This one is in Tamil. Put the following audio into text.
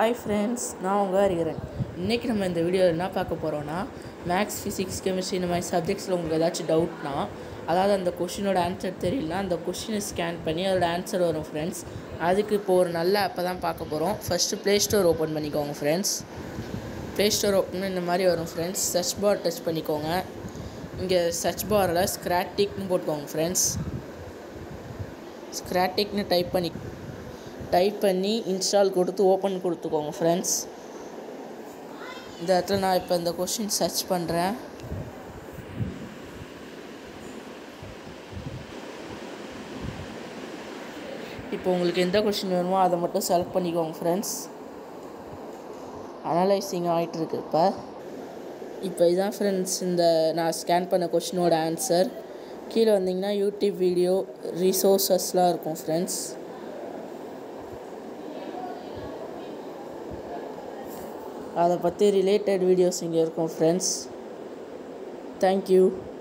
ஹாய் ஃப்ரெண்ட்ஸ் நான் உங்கள் அறிகிறேன் இன்றைக்கி நம்ம இந்த வீடியோவில் என்ன பார்க்க போகிறோன்னா மேக்ஸ் ஃபிசிக்ஸ் கெமிஸ்ட்ரி இந்த மாதிரி சப்ஜெக்ட்ஸில் உங்களுக்கு ஏதாச்சும் டவுட்னா அதாவது அந்த கொஷினோட ஆன்சர் தெரியலனா அந்த கொஷினை ஸ்கேன் பண்ணி அதோட ஆன்சர் வரும் ஃப்ரெண்ட்ஸ் அதுக்கு இப்போ ஒரு நல்ல ஆப்பை தான் பார்க்க போகிறோம் ஃபஸ்ட்டு ப்ளே ஸ்டோர் ஓப்பன் பண்ணிக்கோங்க ஃப்ரெண்ட்ஸ் ப்ளே ஸ்டோர் ஓப்பன் இந்த மாதிரி வரும் ஃப்ரெண்ட்ஸ் சர்ச் பார் டச் பண்ணிக்கோங்க இங்கே சர்ச் பாரில் ஸ்க்ராட்டிக்னு போட்டுக்கோங்க ஃப்ரெண்ட்ஸ் ஸ்க்ராட்டிக்னு டைப் பண்ணி டைப் பண்ணி இன்ஸ்டால் கொடுத்து ஓப்பன் கொடுத்துக்கோங்க ஃப்ரெண்ட்ஸ் இந்த இடத்துல நான் இப்போ இந்த கொஷின் சர்ச் பண்ணுறேன் இப்போ உங்களுக்கு எந்த கொஷின் வேணுமோ அதை மட்டும் செலக்ட் பண்ணிக்கோங்க ஃப்ரெண்ட்ஸ் அனலைசிங் ஆகிட்டு இருக்கு இப்போ இப்போ இதான் ஃப்ரெண்ட்ஸ் இந்த நான் ஸ்கேன் பண்ண கொஷினோட ஆன்சர் கீழே வந்தீங்கன்னா யூடியூப் வீடியோ ரிசோர்ஸஸ்லாம் இருக்கும் ஃப்ரெண்ட்ஸ் அதை பற்றி ரிலேட்டட் வீடியோஸ் இங்கே இருக்கும் ஃப்ரெண்ட்ஸ் தேங்க்யூ